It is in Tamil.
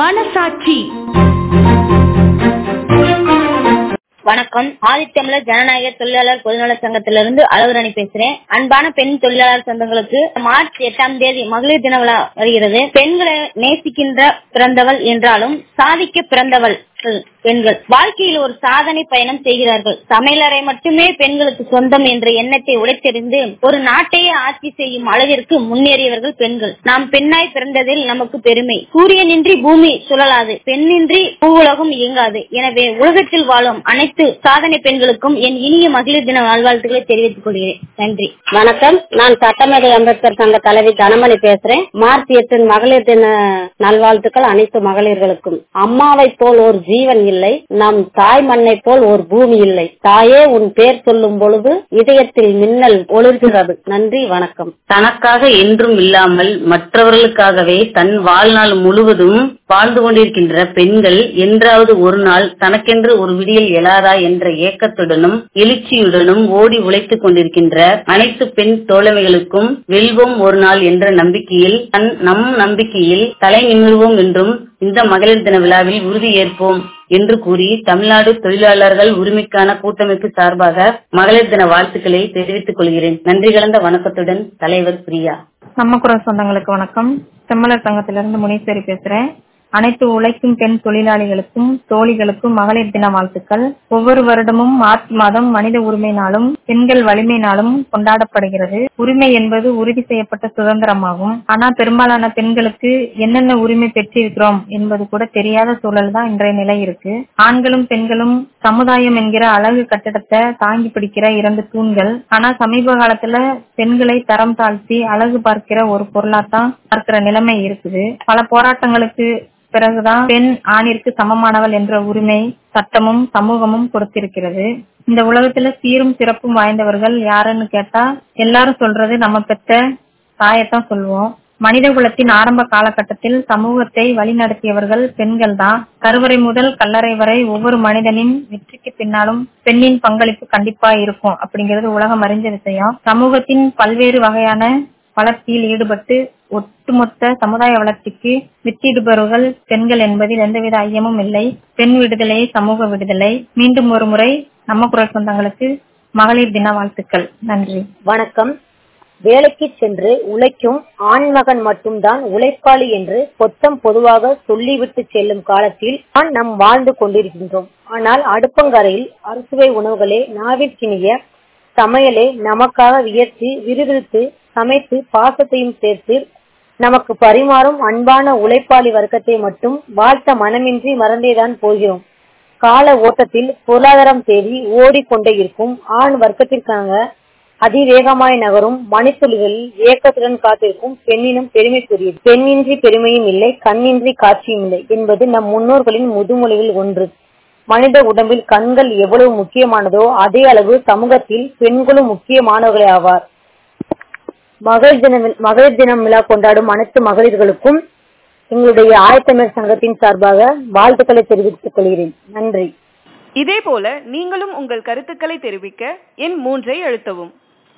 மனசாட்சி வணக்கம் ஆதித்தமிழர் ஜனநாயக தொழிலாளர் பொதுநல சங்கத்திலிருந்து அழகுரணி பேசுறேன் அன்பான பெண் தொழிலாளர் சொந்தங்களுக்கு மார்ச் எட்டாம் தேதி மகளிர் தின விழா வருகிறது பெண்களை நேசிக்கின்ற பிறந்தவள் என்றாலும் சாதிக்க பிறந்தவள் பெண்கள் வாழ்க்கையில் ஒரு சாதனை பயணம் செய்கிறார்கள் சமையலறை மட்டுமே பெண்களுக்கு சொந்தம் என்ற எண்ணத்தை உடைத்தெறிந்து ஒரு நாட்டையே ஆட்சி செய்யும் அளவிற்கு முன்னேறியவர்கள் பெண்கள் நாம் பெண்ணாய் பிறந்ததில் நமக்கு பெருமை சூரியனின்றி பூமி சுழலாது பெண்ணின்றி பூவுலகம் இயங்காது எனவே உலகத்தில் வாழும் அனைத்து சாதனை பெண்களுக்கும் என் இனிய மகளிர் தின நல்வாழ்த்துக்களை தெரிவித்துக் கொள்கிறேன் நன்றி வணக்கம் நான் சட்டமேதை அம்பேத்கர் சங்க தலைவி தனமணி பேசுறேன் மார்ச் எட்டு மகளிர் தின நல்வாழ்த்துக்கள் அனைத்து மகளிர்களுக்கும் அம்மாவை போல் ஒரு ஜீவன் இல்லை நம் தாய் மண்ணை போல் ஒரு பூமி இல்லை தாயே உன் பேர் சொல்லும் பொழுது இதயத்தில் மின்னல் ஒளிர்கிறது நன்றி வணக்கம் தனக்காக என்றும் இல்லாமல் மற்றவர்களுக்காகவே தன் வாழ்நாள் முழுவதும் வாழ்ந்து கொண்டிருக்கின்ற பெண்கள் என்றாவது ஒரு நாள் தனக்கென்று ஒரு விடியல் எழாதா என்ற ஏக்கத்துடனும் எழுச்சியுடனும் ஓடி உழைத்துக் கொண்டிருக்கின்ற அனைத்து பெண் தோழமைகளுக்கும் வெல்வோம் ஒரு நாள் என்ற நம்பிக்கையில் தன் நம் நம்பிக்கையில் தலை நிமிர்வோம் என்றும் இந்த மகளிர் தின விழாவில் உறுதி ஏற்போம் என்று கூறி தமிழ்நாடு தொழிலாளர்கள் உரிமைக்கான கூட்டமைப்பு சார்பாக மகளிர் தின வாழ்த்துக்களை தெரிவித்துக் கொள்கிறேன் நன்றி கலந்த வணக்கத்துடன் தலைவர் பிரியா நம்ம குரல் சொந்தங்களுக்கு வணக்கம் செம்மலர் சங்கத்திலிருந்து முனீஸ்வரி பேசுறேன் அனைத்து உழைக்கும் பெண் தொழிலாளிகளுக்கும் தோழிகளுக்கும் மகளிர் தின வாழ்த்துக்கள் ஒவ்வொரு வருடமும் மார்ச் மாதம் மனித உரிமை நாளும் பெண்கள் வலிமை நாளும் கொண்டாடப்படுகிறது உரிமை என்பது உறுதி செய்யப்பட்ட சுதந்திரமாகும் ஆனா பெரும்பாலான பெண்களுக்கு என்னென்ன உரிமை பெற்றிருக்கிறோம் என்பது கூட தெரியாத சூழல் தான் இன்றைய நிலை இருக்கு ஆண்களும் பெண்களும் சமுதாயம் என்கிற அழகு கட்டடத்தை தாங்கி பிடிக்கிற இரண்டு தூண்கள் ஆனா சமீப காலத்துல பெண்களை தரம் தாழ்த்தி அழகு பார்க்கிற ஒரு பொருளாத்தான் பார்க்கிற நிலைமை இருக்குது பல போராட்டங்களுக்கு பிறகுதான் பெண் ஆணிற்கு சமமானவள் என்ற உரிமை சட்டமும் சமூகமும் கொடுத்திருக்கிறது இந்த உலகத்துல சீரும் சிறப்பும் வாய்ந்தவர்கள் யாருன்னு கேட்டா எல்லாரும் சொல்றது நம்ம பெற்ற தாயத்தான் சொல்லுவோம் மனித குலத்தின் ஆரம்ப காலகட்டத்தில் சமூகத்தை வழிநடத்தியவர்கள் பெண்கள் தான் கருவறை முதல் கல்லறை வரை ஒவ்வொரு மனிதனின் வெற்றிக்கு பின்னாலும் பெண்ணின் பங்களிப்பு கண்டிப்பா இருக்கும் அப்படிங்கிறது உலகம் அறிஞ்ச விஷயம் சமூகத்தின் பல்வேறு வகையான வளர்ச்சியில் ஈடுபட்டு ஒட்டுமொத்த சமுதாய வளர்ச்சிக்கு வித்திடுபவர்கள் பெண்கள் என்பதில் எந்தவித ஐயமும் இல்லை பெண் விடுதலை சமூக விடுதலை மீண்டும் ஒரு முறை நம்ம குரல் சொந்தங்களுக்கு மகளிர் தின வாழ்த்துக்கள் நன்றி வணக்கம் வேலைக்கு சென்று உழைக்கும் ஆண்மகன் மட்டும்தான் உழைப்பாளி என்று பொத்தம் பொதுவாக சொல்லிவிட்டு செல்லும் காலத்தில் தான் நாம் வாழ்ந்து கொண்டிருக்கின்றோம் ஆனால் அடுப்பங்கரையில் அறுசுவை உணவுகளே நாவிற்கினிய சமையலை நமக்காக வியர்த்தி விறுவிறுத்து சமைத்து பாசத்தையும் சேர்த்து நமக்கு பரிமாறும் அன்பான உழைப்பாளி வர்க்கத்தை மட்டும் வாழ்த்த மனமின்றி மறந்தேதான் போகிறோம் கால ஓட்டத்தில் பொருளாதாரம் தேடி ஓடிக்கொண்டே இருக்கும் ஆண் வர்க்கத்திற்காக அதிவேகமாய் நகரும் மணித்துளிகளில் ஏக்கத்துடன் காத்திருக்கும் பெண்ணினும் பெருமைக்குரியது பெண்ணின்றி பெருமையும் இல்லை கண்ணின்றி காட்சியும் இல்லை என்பது நம் முன்னோர்களின் முதுமொழிகள் ஒன்று மனித உடம்பில் கண்கள் எவ்வளவு முக்கியமானதோ அதே அளவு சமூகத்தில் பெண்களும் முக்கியமானவர்களே ஆவார் மகளிர் தினம் மகளிர் தினம் விழா கொண்டாடும் அனைத்து மகளிர்களுக்கும் எங்களுடைய ஆயத்தமிழ் சங்கத்தின் சார்பாக வாழ்த்துக்களை தெரிவித்துக் கொள்கிறேன் நன்றி இதேபோல நீங்களும் உங்கள் கருத்துக்களை தெரிவிக்க எண் மூன்றை அழுத்தவும்